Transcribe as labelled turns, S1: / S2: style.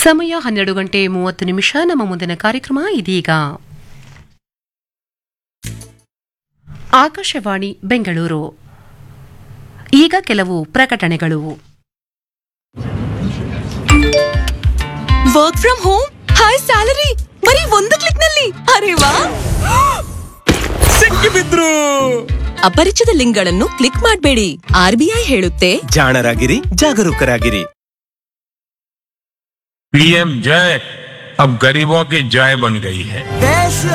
S1: ಸಮಯ ಹನ್ನೆರಡು ಗಂಟೆ ಮೂವತ್ತು ನಿಮಿಷ ನಮ್ಮ ಮುಂದಿನ ಕಾರ್ಯಕ್ರಮ ಇದೀಗ ಆಕಾಶವಾಣಿ ಬೆಂಗಳೂರು ಈಗ ಕೆಲವು ಪ್ರಕಟಣೆಗಳು
S2: work from home high salary ಬರೀ ಒಂದು ಕ್ಲಿಕ್ ನಲ್ಲಿ ಅರೆ ವಾ
S3: ಸಿಕ್ಕಿಬಿದ್ರು
S2: ಅಪರಿಚಿತ ಲಿಂಕ್ಗಳನ್ನು ಕ್ಲಿಕ್ ಮಾಡಬೇಡಿ ಆರ್ಬಿಐ ಹೇಳುತ್ತೆ
S3: ಜಾಣರಾಗಿರಿ ಜಾಗರೂಕರಾಗಿರಿ
S4: पीएम जय अब गरीबों की जय बन गई है
S5: देश